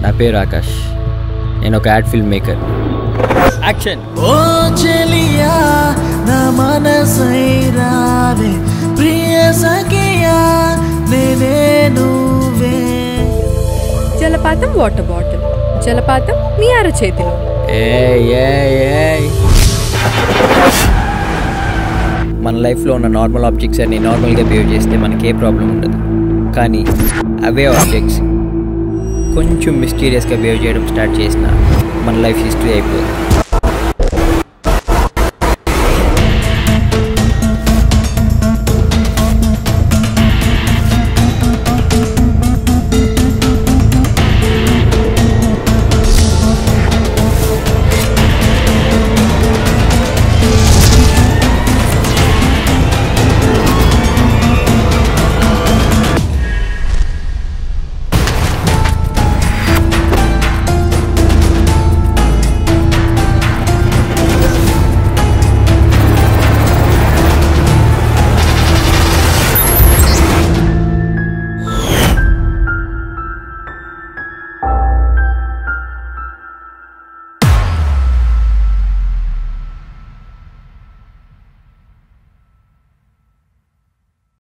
నా పేరు ఆకాష్ నేను ఒక యాడ్ ఫిల్మ్ మేకర్ యాక్షన్ ఓ చెలియా నా మనసై రావే ప్రియ సఖియా నేనే నువ్వే జలపాతం వాటర్ బాటిల్ జలపాతం మీ అరచేతిలో ఏయ్ ఏయ్ ఏయ్ మన లైఫ్లో ఉన్న నార్మల్ ఆబ్జెక్ట్స్ అన్ని నార్మల్గా బిహేవ్ చేస్తే మనకి ఏ ప్రాబ్లం ఉండదు కానీ అవే ఆబ్జెక్ట్స్ కొంచెం మిస్టీరియస్గా బిహేవ్ చేయడం స్టార్ట్ చేసిన మన లైఫ్ హిస్టరీ అయిపోతుంది